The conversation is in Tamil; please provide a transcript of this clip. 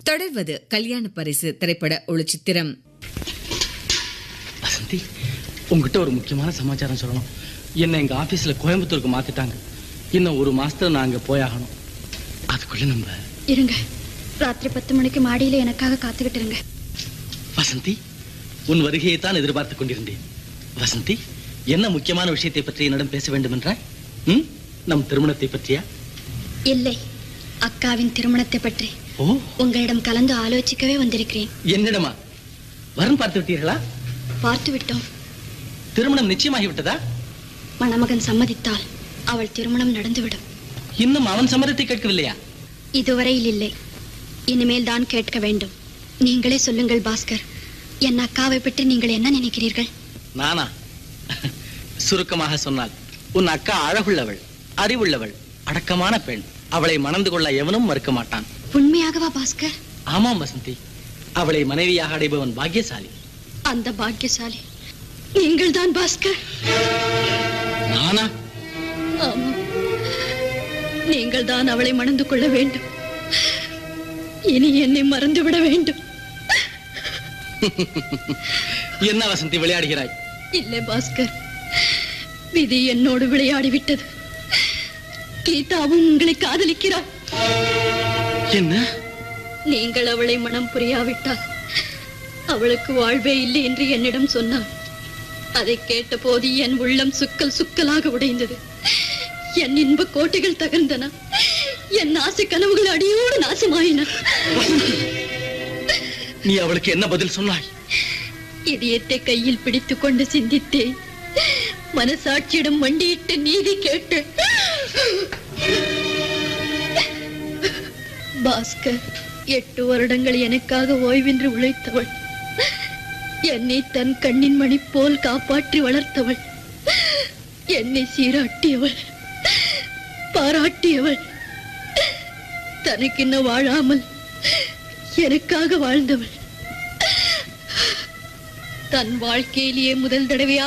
தொடர்வது கல்யாண பரிசு திரைப்பட ஒளிச்சித்திரம் வசந்தி உங்ககிட்ட ஒரு முக்கியமான சமாச்சாரம் சொல்லணும் என்னை எங்க ஆபீஸ்ல கோயம்புத்தூருக்கு மாத்திட்டாங்க இன்னும் ஒரு மாசத்துல நான் அங்க போயாகணும் அதுக்குள்ள நம்ம இருங்க ராத்திரி பத்து மணிக்கு மாடியில எனக்காக காத்துக்கிட்டு இருங்க வசந்தி உன் வருகையை தான் எதிர்பார்த்து கொண்டிருந்தேன் வசந்தி என்ன முக்கியமான விஷயத்தை பற்றி என்னிடம் பேச வேண்டும் என்றாய் ம்? நம் திருமணத்தை பற்றியா இல்லை அக்காவின் திருமணத்தை பற்றி ஓ உங்களிடம் கலந்து ஆலோசிக்கவே வந்திருக்கிறேன் என்னிடமா வரன் பார்த்து விட்டீர்களா பார்த்து விட்டோம் திருமணம் நிச்சயமாகி விட்டதா மணமகன் சம்மதித்தால் அவள் திருமணம் நடந்துவிடும் இன்னும் அவன் சம்மதத்தை கேட்கவில்லையா இதுவரையில் இல்லை இனிமேல் தான் கேட்க வேண்டும் நீங்களே சொல்லுங்கள் பாஸ்கர் என் அக்காவை பற்றி நீங்கள் என்ன நினைக்கிறீர்கள் நானா சுருக்கமாக சொன்னால் உன் அக்கா அழகுள்ளவள் அறிவுள்ளவள் அடக்கமான பெண் அவளை மணந்து கொள்ள எவனும் மறுக்க மாட்டான் உண்மையாகவா பாஸ்கர் ஆமாம் வசந்தி அவளை மனைவியாக அடைபவன் பாக்கியசாலி அந்த பாக்கியசாலி நீங்கள் தான் பாஸ்கர் நானா ஆமாம் நீங்கள் தான் அவளை மணந்து கொள்ள வேண்டும் இனி என்னை மறந்துவிட வேண்டும் என்ன வசந்தி விளையாடுகிறாய் இல்லை பாஸ்கர் விதி என்னோடு விளையாடி விட்டது கீதாவும் உங்களை காதலிக்கிறார் என்ன நீங்கள் அவளை மனம் புரியாவிட்டால் அவளுக்கு வாழ்வே இல்லை என்று என்னிடம் சொன்னாள் அதை கேட்டபோது என் உள்ளம் சுக்கல் சுக்கலாக உடைந்தது என் இன்ப கோட்டைகள் தகர்ந்தன என் ஆசை கனவுகள் அடியோடு நாசமாயின நீ அவளுக்கு என்ன பதில் சொன்னாய் இதயத்தை கையில் பிடித்துக் கொண்டு சிந்தித்தேன் மனசாட்சியிடம் மண்டியிட்டு நீதி கேட்டு பாஸ்கர் எட்டு வருடங்கள் எனக்காக ஓய்வின்றி உழைத்தவள் என்னை தன் கண்ணின் மணி போல் காப்பாற்றி வளர்த்தவள் என்னை சீராட்டியவள் பாராட்டியவள் தனக்கென்ன வாழாமல் எனக்காக வாழ்ந்தவள் தன் வாழ்க்கையிலேயே முதல் தடவையாக